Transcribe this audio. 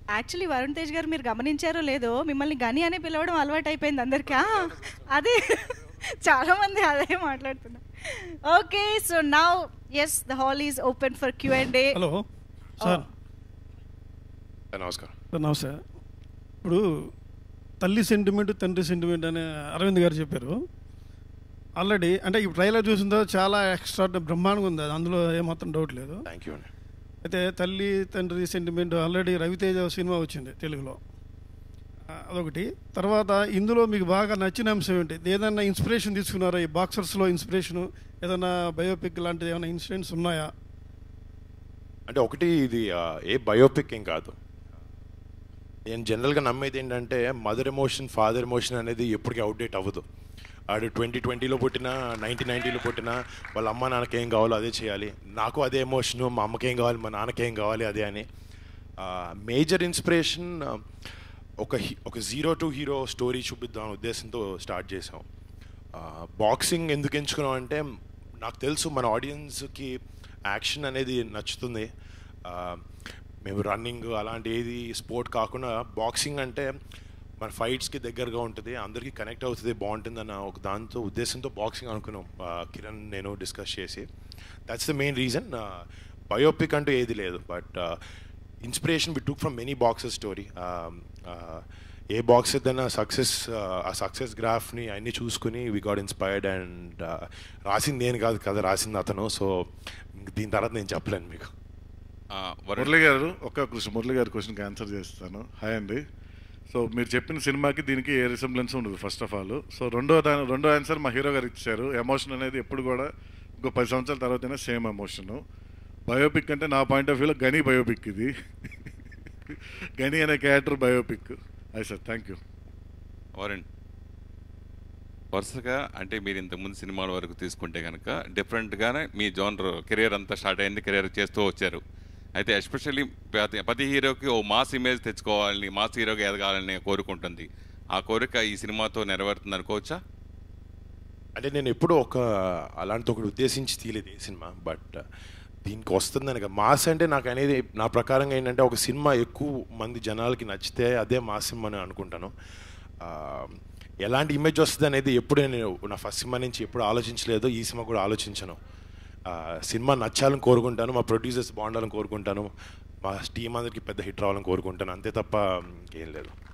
actually Varun Tej గారు మీరు గమనించారో లేదో మిమ్మల్ని గని అనే పిలవడం అలవాటు అయిపోయింది అందరికీ ఆ, అదే చాలా మంది అదే మాట్లాడుతున్నారు okay so now yes the hall is open for Q and A hello sir నమస్కారం సార్ నమస్తే ఇప్పుడు తల్లి సెంటిమెంట్ తండ్రి సెంటిమెంట్ అని అరవింద్ గారు చెప్పారు ఆల్రెడీ అంటే ఈ ట్రైలర్ చూసిన తర్వాత చాలా ఎక్స్ట్రా బ్రహ్మాండంగా ఉంది అది అందులో ఏమాత్రం డౌట్ లేదు థ్యాంక్ యూ అండి అయితే తల్లి తండ్రి సెంటిమెంట్ ఆల్రెడీ రవితేజ సినిమా వచ్చింది తెలుగులో ఆ, అదొకటి తర్వాత ఇందులో మీకు బాగా నచ్చిన అంశం ఏంటి ఏదైనా ఇన్స్పిరేషన్ తీసుకున్నారా ఈ బాక్సర్స్లో ఇన్స్పిరేషను ఏదైనా బయోపిక్ లాంటిది ఏమైనా ఇన్సిడెంట్స్ ఉన్నాయా అంటే ఒకటి ఇది ఆ, ఏ బయోపిక్ ఏం కాదు నేను జనరల్గా నమ్మేది ఏంటంటే మదర్ ఎమోషన్ ఫాదర్ ఎమోషన్ అనేది ఎప్పటికీ అవుట్డేట్ అవ్వదు ఆడు ట్వంటీ ట్వంటీలో పుట్టినా నైన్టీన్ నైన్టీలో పుట్టినా వాళ్ళ అమ్మ నాన్నకి ఏం కావాలో అదే చేయాలి నాకు అదే ఎమోషను మా అమ్మకి ఏం కావాలి మా నాన్నకి ఏం కావాలి అదే అని మేజర్ ఇన్స్పిరేషన్ ఒక హీ- ఒక జీరో టు హీరో స్టోరీ చూపిద్దాం ఉద్దేశంతో స్టార్ట్ చేసాం బాక్సింగ్ ఎందుకు ఎంచుకున్నాం అంటే నాకు తెలుసు మన ఆడియన్స్కి యాక్షన్ అనేది నచ్చుతుంది ఆ, మేము రన్నింగ్ అలాంటి ఏది స్పోర్ట్ కాకుండా బాక్సింగ్ అంటే మన ఫైట్స్కి దగ్గరగా ఉంటుంది అందరికీ కనెక్ట్ అవుతుంది బాగుంటుంది అన్న ఒక దాంతో ఉద్దేశంతో బాక్సింగ్ అనుకున్నాం ఆ, కిరణ్ నేను డిస్కస్ చేసి that's the main reason biopic అంటూ ఏది లేదు but inspiration we took from many boxers story a boxer ఏదైనా సక్సెస్ ఆ సక్సెస్ గ్రాఫ్ని అన్నీ చూసుకుని వి గాట్ ఇన్స్పైర్డ్ అండ్ రాసింది నేను కాదు కదా రాసింది అతను సో దీని తర్వాత నేను చెప్పలేను మీకు ఆ, వరుణ్ మురళి గారు ఒక క్వశ్చన్ మురళి గారి క్వశ్చన్కి ఆన్సర్ చేస్తాను హాయ్ అండి సో మీరు చెప్పిన సినిమాకి దీనికి ఏ రిసెంబ్లెన్స్ ఉండదు ఫస్ట్ ఆఫ్ ఆల్ సో రెండో దాని రెండో ఆన్సర్ మా హీరో గారు ఇచ్చారు ఎమోషన్ అనేది ఎప్పుడు కూడా ఇంకో పది సంవత్సరాల తర్వాతనే సేమ్ ఎమోషన్ బయోపిక్ అంటే నా పాయింట్ ఆఫ్ వ్యూలో గని బయోపిక్ ఇది గని అనే క్యారెక్టర్ బయోపిక్ అది సార్ థ్యాంక్ యూ వరుణ్ వరుసగా అంటే మీరు ఇంతకుముందు సినిమాల వరకు తీసుకుంటే కనుక డిఫరెంట్గానే మీ జోనర్ కెరియర్ అంతా స్టార్ట్ అయింది కెరియర్ చేస్తూ వచ్చారు అయితే ఎస్పెషల్లీ ప్రతి ప్రతి హీరోకి ఓ మాస్ ఇమేజ్ తెచ్చుకోవాలని మాస్ హీరోగా ఎదగాలని కోరుకుంటుంది ఆ కోరిక ఈ సినిమాతో నెరవేరుతుంది అనుకోవచ్చా అంటే నేను ఎప్పుడూ ఒక అలాంటి ఒకటి ఉద్దేశించి తీయలేదు ఈ సినిమా బట్ దీనికి వస్తుంది అనగా మాస్ అంటే నాకు అనేది నా ప్రకారంగా ఏంటంటే ఒక సినిమా ఎక్కువ మంది జనాలకి నచ్చితే అదే మాస్ సినిమా అని అనుకుంటాను ఆ, ఎలాంటి ఇమేజ్ వస్తుంది అనేది ఎప్పుడే నేను నా ఫస్ట్ సినిమా నుంచి ఎప్పుడు ఆలోచించలేదు ఈ సినిమా కూడా ఆలోచించను ఆ, సినిమా నచ్చాలని కోరుకుంటాను మా ప్రొడ్యూసర్స్ బాగుండాలని కోరుకుంటాను మా టీం అందరికి పెద్ద హిట్ రావాలని కోరుకుంటాను అంతే తప్ప ఇంకేం లేదు